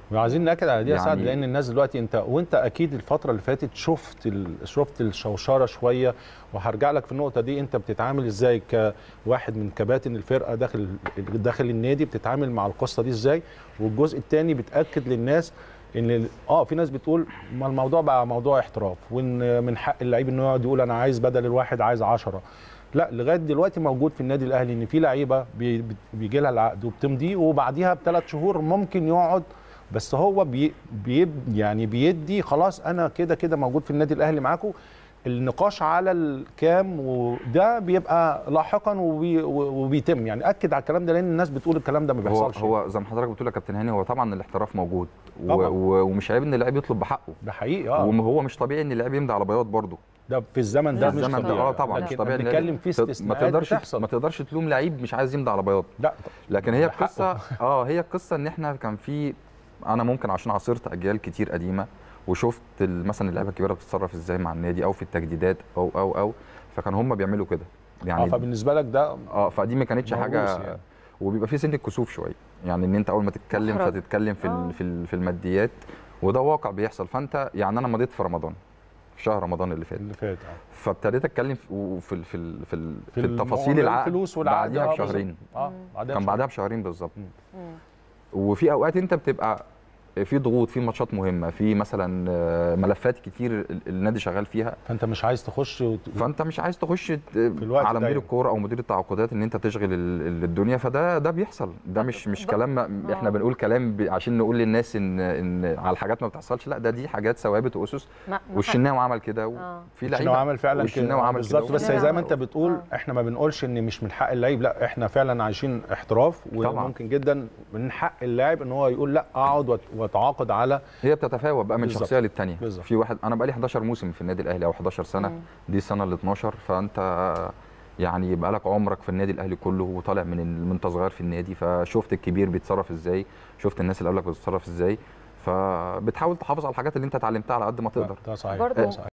وعايزين ناكد على دي يا يعني- سعد لان الناس دلوقتي انت وانت اكيد الفتره اللي فاتت شفت ال... شفت الشوشره شويه وهرجع لك في النقطه دي انت بتتعامل ازاي كواحد من كباتن الفرقه داخل داخل النادي بتتعامل مع القصه دي ازاي والجزء الثاني بتاكد للناس ان ال- اه في ناس بتقول ما الموضوع بقى موضوع احتراف وان من حق اللعيب انه يقعد يقول انا عايز بدل الواحد عايز عشرة لا لغايه دلوقتي موجود في النادي الاهلي ان في لعيبه بي- بت- بيجي لها العقد وبتمضيه وبعديها بثلاث شهور ممكن يقعد بس هو بي بي يعني بيدي خلاص انا كده كده موجود في النادي الاهلي معاكم النقاش على الكام وده بيبقى لاحقا وبي وبيتم يعني اكد على الكلام ده لان الناس بتقول الكلام ده ما هو بيحصلش هو زي ما حضرتك بتقول يا كابتن هاني هو طبعا الاحتراف موجود و- طبعاً. و- ومش عيب ان اللاعب يطلب بحقه ده حقيقي اه وهو مش طبيعي ان اللاعب يمضي على بياض برضه ده في الزمن ده في مش الزمن ده طبيعي اه طبعا مش لكن طبيعي إن بنتكلم في ت- ما استثناءات تقدرش بتحصل ما تقدرش تلوم لعيب مش عايز يمضي على بياض لا لكن هي ده حقه. القصه اه هي القصه ان احنا كان في انا ممكن عشان عاصرت اجيال كتير قديمه وشفت ال- مثلا اللعيبه الكبيره بتتصرف ازاي مع النادي او في التجديدات او او او فكان هم بيعملوا كده اه يعني فبالنسبه لك ده اه فدي ما كانتش موروث حاجه يعني. وبيبقى في سن الكسوف شويه يعني ان انت اول ما تتكلم محرج. فتتكلم في آه. ال- في ال- في الماديات وده واقع بيحصل فانت يعني انا مضيت في رمضان في شهر رمضان اللي فات اللي فات اه فابتديت اتكلم في وفي ال- في ال- في, ال- في الم- التفاصيل العقد الفلوس والعقد بعديها آه، بشهرين بالظبط. اه بعدها كان بشهرين. بعدها بشهرين بالظبط مم. وفي اوقات انت بتبقى في ضغوط في ماتشات مهمه في مثلا آه، ملفات كتير ال- النادي شغال فيها فانت مش عايز تخش وت... فانت مش عايز تخش ت- الوقت على مدير ده. الكوره او مدير التعاقدات ان انت تشغل ال- ال- الدنيا فده ده بيحصل ده مش مش ب- كلام ما- احنا آه. بنقول كلام ب- عشان نقول للناس ان ان على الحاجات ما بتحصلش لا ده دي حاجات ثوابت واسس ما- ما والشناوي عمل كده آه. وفي الشناوي لعيبه عمل فعلا كده والشناوي آه، عمل كده بالظبط بس والشناوي زي ما عمل. انت بتقول آه. احنا ما بنقولش ان مش من حق اللعيب لا احنا فعلا عايشين احتراف طبعاً. وممكن جدا من حق اللاعب ان هو يقول لا اقعد وات- واتعاقد على هي بتتفاوت بقى من بالظبط. شخصيه للتانيه بالظبط. في واحد انا بقى لي 11 موسم في النادي الاهلي او 11 سنه مم. دي السنه ال 12 فانت يعني يبقى لك عمرك في النادي الاهلي كله وطالع من ال- من انت صغير في النادي فشفت الكبير بيتصرف ازاي شفت الناس اللي قبلك بتتصرف ازاي فبتحاول تحافظ على الحاجات اللي انت اتعلمتها على قد ما تقدر ده صحيح برضو ده صحيح